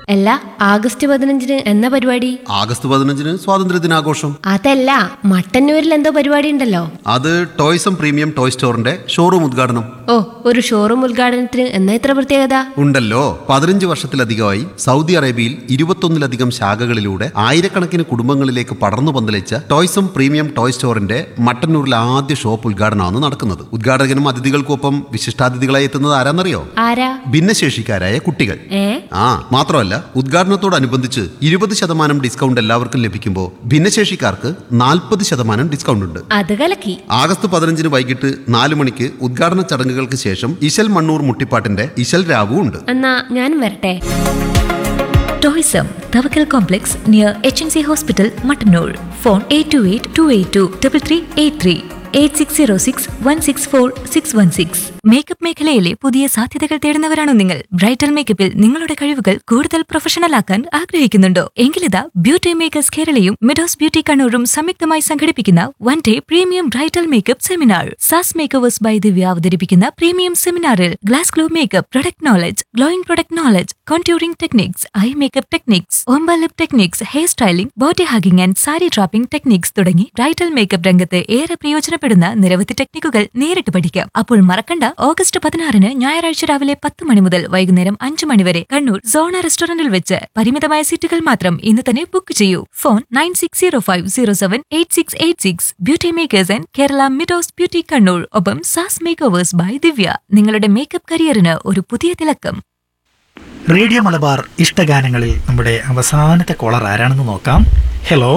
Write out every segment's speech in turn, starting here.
അല്ല ആഗസ്റ്റ് പതിനഞ്ചിന് എന്ന പരിപാടി ആഗസ്റ്റ് പതിനഞ്ചിന് സ്വാതന്ത്ര്യ ദിനാഘോഷം അതല്ല മട്ടന്നൂരിൽ എന്തോ പരിപാടി ഉണ്ടല്ലോ അത് ടോയ്സം പ്രീമിയം ടോയ് സ്റ്റോറിന്റെ ഷോറൂം ഉദ്ഘാടനം ഓ ഒരു ഷോറൂം ഉദ്ഘാടനത്തിന് എന്നാ ഇത്ര പ്രത്യേകത ഉണ്ടല്ലോ പതിനഞ്ച് വർഷത്തിലധികമായി സൗദി അറേബ്യയിൽ ഇരുപത്തൊന്നിലധികം ശാഖകളിലൂടെ ആയിരക്കണക്കിന് കുടുംബങ്ങളിലേക്ക് പടർന്നു പന്തലിച്ച ടോയ്സം പ്രീമിയം ടോയ് സ്റ്റോറിന്റെ മട്ടന്നൂരിലെ ആദ്യ ഷോപ്പ് ഉദ്ഘാടനമാണ് നടക്കുന്നത് ഉദ്ഘാടകനും അതിഥികൾക്കൊപ്പം വിശിഷ്ടാതിഥികളായി എത്തുന്നത് ആരാന്നറിയോ ആരാ ഭിന്നശേഷിക്കാരായ കുട്ടികൾ ഏ ആ മാത്രമല്ല ഉദ്ഘാടനത്തോടനുബന്ധിച്ച് ഇരുപത് ശതമാനം ഡിസ്കൗണ്ട് എല്ലാവർക്കും ലഭിക്കുമ്പോൾ ഭിന്നശേഷിക്കാർക്ക് നാൽപ്പത് ശതമാനം ഡിസ്കൗണ്ട് ഉണ്ട് അത് കലക്കി ആഗസ്റ്റ് പതിനഞ്ചിന് വൈകിട്ട് നാല് മണിക്ക് ഉദ്ഘാടന ചടങ്ങുകൾക്ക് ശേഷം ഇശൽ മണ്ണൂർ മുട്ടിപ്പാട്ടിന്റെ ഇശൽ രാവു ഉണ്ട് എന്നാ ഞാനും വരട്ടെ ടോയ്സം Thavakkal complex near H N C hospital Mattannur phone eight two eight two eight two triple three eight three eight six zero six one six four six one six makeup മേഖലയിലെ പുതിയ സാധ്യതകൾ തേടുന്നവരാണോ നിങ്ങൾ ബ്രൈഡൽ മേക്കപ്പിൽ നിങ്ങളുടെ കഴിവുകൾ കൂടുതൽ പ്രൊഫഷണൽ ആക്കാൻ ആഗ്രഹിക്കുന്നുണ്ടോ എങ്കിലിതാ ബ്യൂട്ടി മേക്കേഴ്സ് കേരളയും മിഡോസ് ബ്യൂട്ടി കണ്ണൂരും സംയുക്തമായി സംഘടിപ്പിക്കുന്ന one day premium bridal makeup seminar സാസ് മേക്കേഴ്സ് ബൈ ദിവ്യ അവതരിപ്പിക്കുന്ന പ്രീമിയം സെമിനാറിൽ glass glow makeup product knowledge glowing product knowledge contouring techniques eye makeup techniques ombre lip techniques hair styling body hugging and sari dropping techniques തുടങ്ങി bridal makeup രംഗത്ത് ഏറെ പ്രയോജനപ്പെടുന്ന നിരവധി ടെക്നിക്കുകൾ നേരിട്ട് പഠിക്കാം അപ്പോൾ മറക്കണ്ട ഓഗസ്റ്റ് പതിനാറിന് ഞായറാഴ്ച രാവിലെ പത്ത് മണി മുതൽ വൈകുന്നേരം അഞ്ചു മണി വരെ കണ്ണൂർ സോണ റെസ്റ്റോറന്റിൽ വെച്ച് പരിമിതമായ സീറ്റുകൾ മാത്രം ഇന്ന് തന്നെ ബുക്ക് ചെയ്യൂ phone nine six zero five zero seven eight six eight six beauty makers and Kerala മിഡോസ് ബ്യൂട്ടി കണ്ണൂർ ഒപ്പം സാസ് മേക്കേഴ്സ് ബൈ ദിവ്യ നിങ്ങളുടെ മേക്കപ്പ് കരിയറിന് ഒരു പുതിയ തിളക്കം റേഡിയോ മലബാർ ഇഷ്ടഗാനങ്ങളിൽ നമ്മുടെ അവസാനത്തെ കോളർ ആരാണെന്ന് നോക്കാം ഹലോ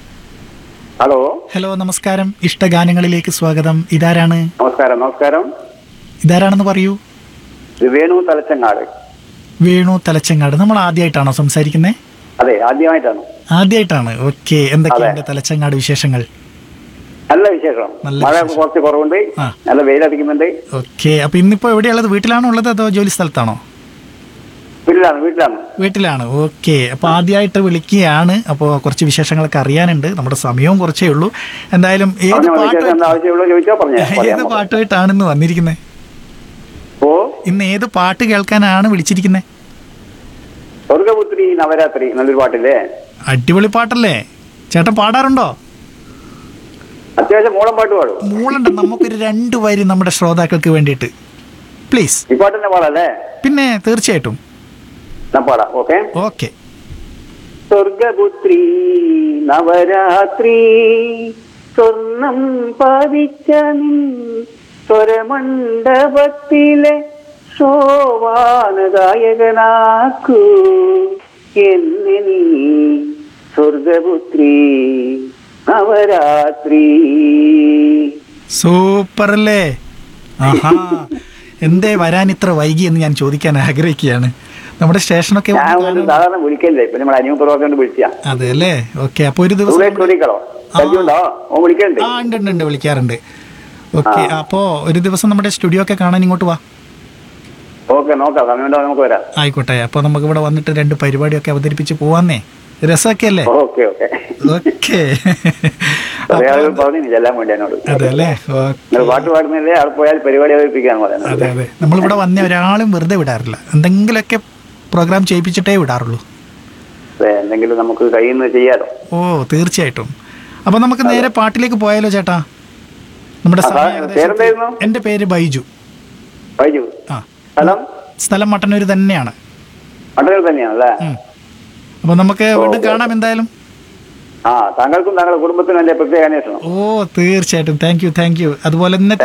ഹലോ ഹലോ നമസ്കാരം ഇഷ്ടഗാനങ്ങളിലേക്ക് സ്വാഗതം ഇതാരാണ് നമസ്കാരം നമസ്കാരം ഇതാരാണെന്ന് പറയൂ ഇത് വേണു തലച്ചങ്ങാട് വേണു തലച്ചങ്ങാട് നമ്മൾ ആദ്യമായിട്ടാണോ സംസാരിക്കുന്നത് അതെ ആദ്യമായിട്ടാണ് ആദ്യമായിട്ടാണ് ഓക്കെ എന്തൊക്കെയുണ്ട് തലച്ചങ്ങാട് വിശേഷങ്ങൾ നല്ല വിശേഷം നല്ല മഴ വിശേഷം. കുറച്ച് കുറവുണ്ട് ആ. നല്ല വെയിലടിക്കുന്നുണ്ട് ഓക്കെ അപ്പൊ ഇന്നിപ്പോ എവിടെയുള്ളത് വീട്ടിലാണോ ഉള്ളത് അതോ ജോലി സ്ഥലത്താണോ വീട്ടിലാണ് വീട്ടിലാണ് വീട്ടിലാണ് ഓക്കെ അപ്പൊ ആദ്യമായിട്ട് വിളിക്കുകയാണ് അപ്പോൾ കുറച്ച് വിശേഷങ്ങളൊക്കെ അറിയാനുണ്ട് നമ്മുടെ സമയവും കുറച്ചേ ഉള്ളൂ എന്തായാലും ഏത് പറഞ്ഞോ പാട്ട് വിശേഷം എന്താ ആവശ്യമുള്ളൂ ചോദിച്ചോ പറഞ്ഞേ ഏത് പാട്ടുമായിട്ടാണ് ഇന്ന് വന്നിരിക്കുന്നത് ഓ ഇന്ന് ഏത് പാട്ട് കേൾക്കാനാണ് വിളിച്ചിരിക്കുന്നത് സ്വർഗപുത്രി നവരാത്രി നല്ലൊരു പാട്ടില്ലേ അടിപൊളി പാട്ടല്ലേ ചേട്ടൻ പാടാറുണ്ടോ അത്യാവശ്യം മൂളം പാട്ട് പാടും മൂളുണ്ട് നമുക്കൊരു രണ്ട് വരി നമ്മുടെ ശ്രോതാക്കൾക്ക് വേണ്ടിയിട്ട് പ്ലീസ് ഈ പാട്ട് തന്നെ പാടല്ലേ പിന്നെ തീർച്ചയായിട്ടും ഞാൻ പാടാം ഓക്കെ ഓക്കെ സ്വർഗപുത്രി നവരാത്രി സ്വർണം പതിച്ച നിൻ സ്വരമണ്ഡപത്തിലെ ശോഭാനഗായകനാക്കൂ എന്നെ നീ സ്വർഗപുത്രി നവരാത്രി സൂപ്പർ അല്ലേ ആഹാ എന്തേ വരാൻ ഇത്ര വൈകി എന്ന് ഞാൻ ചോദിക്കാൻ ആഗ്രഹിക്കുകയാണ് നമ്മുടെ സ്റ്റേഷനൊക്കെ ഞാൻ ഒരു സാധാരണ വിളിക്കല്ലേ ഇപ്പൊ നമ്മൾ അനിയൻ പ്രവർത്തനം വിളിച്ചാ അതെ അല്ലേ ഓക്കെ അപ്പൊ ഒരു ദിവസം സുരേഷ് വിളിക്കണോ കല്ലുണ്ടോ ഓ വിളിക്കണ്ടേ ആ ഉണ്ട് ഉണ്ട് ഉണ്ട് വിളിക്കാറുണ്ട് ഓക്കെ അപ്പോ ഒരു ദിവസം നമ്മുടെ സ്റ്റുഡിയോ ഒക്കെ കാണാൻ ഇങ്ങോട്ട് വാ ഓക്കെ നോക്കാം സമയമുണ്ടോ നമുക്ക് വരാം ആയിക്കോട്ടെ അപ്പോൾ നമുക്ക് ഇവിടെ വന്നിട്ട് രണ്ട് പരിപാടിയൊക്കെ അവതരിപ്പിച്ച് പോവാന്നേ രസമൊക്കെ അല്ലേ ഓക്കെ ഓക്കെ ഓക്കെ കുറേ ആളുകൾ പറഞ്ഞു ചെല്ലാൻ വേണ്ടി എന്നോട് അതെ അല്ലേ ഓക്കെ നിങ്ങൾ പാട്ട് പാടുന്നില്ലേ അവിടെ പോയാൽ പരിപാടി അവതരിപ്പിക്കാൻ പറയുന്നത് അതെ അതെ നമ്മളിവിടെ വന്ന ഒരാളും വെറുതെ വിടാറില്ല എന്തെങ്കിലുമൊക്കെ പ്രോഗ്രാം ചെയ്യിപ്പിച്ചിട്ടേ വിടാറുള്ളൂ അതെ, എന്തെങ്കിലും നമുക്ക് കഴിയുന്നത് ചെയ്യാലോ ഓ തീർച്ചയായിട്ടും അപ്പൊ നമുക്ക് നേരെ പാട്ടിലേക്ക് പോയാലോ ചേട്ടാ നമ്മുടെ ആ, സമയം പേരെന്തായിരുന്നു? ഏകദേശം- എന്റെ പേര് ബൈജു വൈജു ആ സ്ഥലം സ്ഥലം മട്ടന്നൂർ തന്നെയാണ് മട്ടന്നൂർ തന്നെയാണല്ലേ ഉം. അപ്പൊ നമുക്ക് വീണ്ടും കാണാം എന്തായാലും ആ താങ്കൾക്കും താങ്കളുടെ കുടുംബത്തിനും എന്റെ പ്രത്യേക അന്വേഷണം ഓ തീർച്ചയായിട്ടും താങ്ക് യു താങ്ക് യു അതുപോലെ തന്നെ